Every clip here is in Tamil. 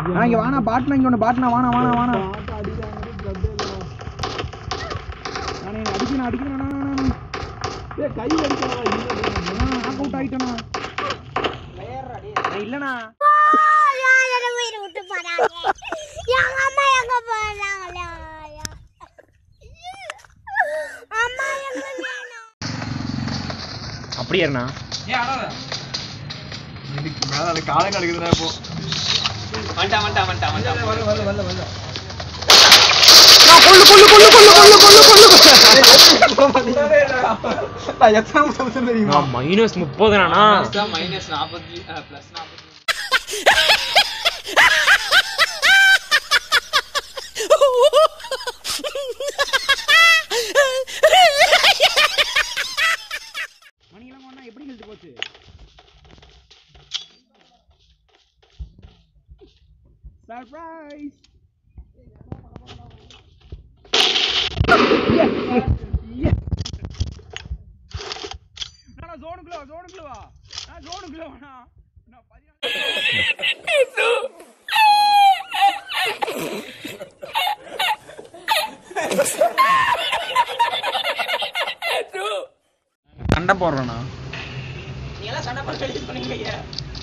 ஆனா இங்க வானா பாட்னா இங்க ஒண்ணு பாட்னா வானா வானா வானா பாட்டு அடிக்கிறாங்க blood ஏறுதா. நானே அடிக்கணும் அடிக்கணும் நான் ஏய், கை அடிக்காதடா, இல்ல நாக் அவுட் ஆயிட்டேனா நான் இல்லனா யாரை உயிரை விட்டு போறாங்க எங்க அம்மா எங்க போறாங்களா அம்மா எங்க வேணும் அப்படியே இருந்தா இதுக்கு மேல அது காலம் கிடக்குதுடா இப்போ வந்துட்டான் வந்துட்டான் வந்துட்டான் வந்துட்டான் வரல வரல வரல வரல கொல்லு கொல்லு கொல்லு கொல்லு கொல்லு கொல்லு கொல்லு நான் எத்தனை நிமிஷம் தெரியுமா மைனஸ் முப்பது நானா மைனஸ் நாற்பத்தி பிளஸ் நாற்பத்தி மணியெல்லாம் கொண்டா எப்படி கழிச்சு போச்சு சர்ப்ரைஸ் ஜோனுக்குள்ள வா ஜோனுக்குள்ள வா நான் ஜோனுக்குள்ள வானா நான் பதினாலு சண்டை போடுறேண்ணா நீ எல்லாம் சண்டை போட்டு ரிலீஸ் பண்ணிக்கிறீங்க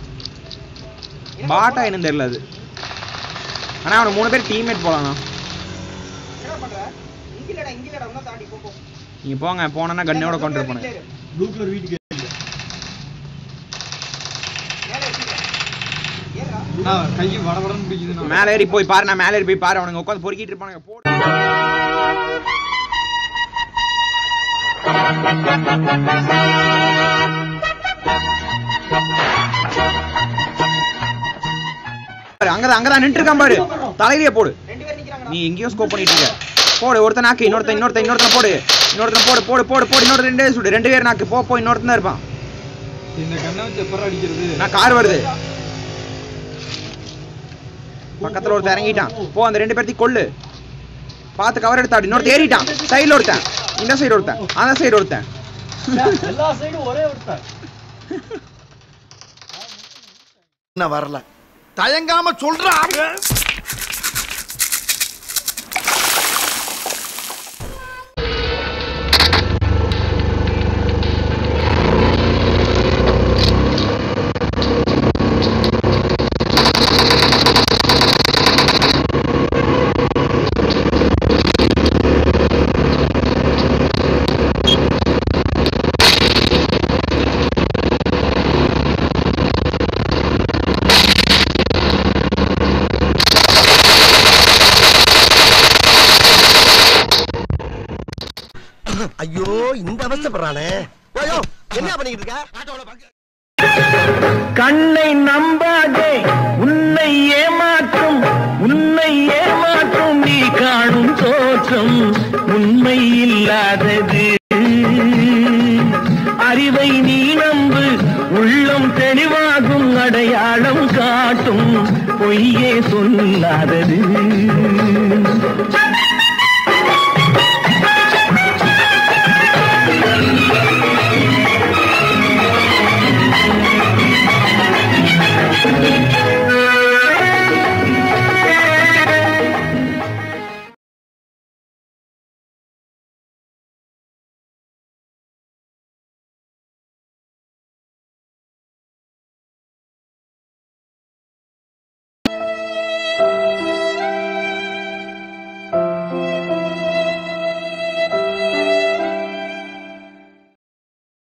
பாட்டா என்ன தெரியல அது ஆனா அவன மூணு பேர் டீம்மேட் போலாம்ண்ணா என்ன பண்ற இங்க இல்லடா இங்க இல்லடா இன்னும் தாண்டி போ போ நீங்க போங்க போனா கண்ணோட கொண்டு போனேன் ப்ளூ கலர் வீட்டுக்கு மேல வச்சுக்க ஏறா ஆ, கை வடவடன்னு பிடிக்குது மேலே ஏறி போய் பாரு நான் மேலே ஏறி போய் பாரு அவனுங்க உட்காந்து பொறுக்கிட்டு இருப்பானுங்க போடு பாரு, அங்கதான் அங்கதான் நின்று இருக்கான் பாரு தலையிலேயே போடு ரெண்டு பேர் நிக்கிறாங்க நீ எங்கேயோ ஸ்கோப் பண்ணிட்டு இருக்க போடு ஒருத்தன் நாக்கு இன்னொருத்தன் இன்னொருத்தன் இன்னொருத்தன் போடு இன்னொருத்தன் போடு போடு போடு போடு இன்னொரு ரெண்டே சுடு ரெண்டு பேர் நாக்கு போ போ இன்னொருத்தன் தான் இருப்பான் இந்த கண்ணை வச்சு எப்பறம் அடிக்கிறது நான் கார் வருது பக்கத்துல ஒருத்தன் இறங்கிட்டான் போ அந்த ரெண்டு பேர்த்தையும் கொல்லு பார்த்து கவர் எடுத்தாடு இன்னொருத்தன் ஏறிட்டான் சைடுல ஒருத்தன் இந்த சைடு ஒருத்தன் அந்த சைடு ஒருத்தன் எல்லா சைடும் ஒரே ஒருத்தர் நான் வரல தயங்காம சொல்றா ஐயோ இந்த அவஸ்தைப்படுறானே ஐயோ என்ன பண்ணிக்கிட்டு இருக்க கண்ணை நம்பாதே உன்னை ஏமாற்றும் உன்னை ஏமாற்றும் நீ காணும் தோற்றம் உண்மை இல்லாதது அறிவை நீ நம்பு உள்ளம் தெளிவாகும் அடையாளம் காட்டும் பொய்யே சொல்லாதது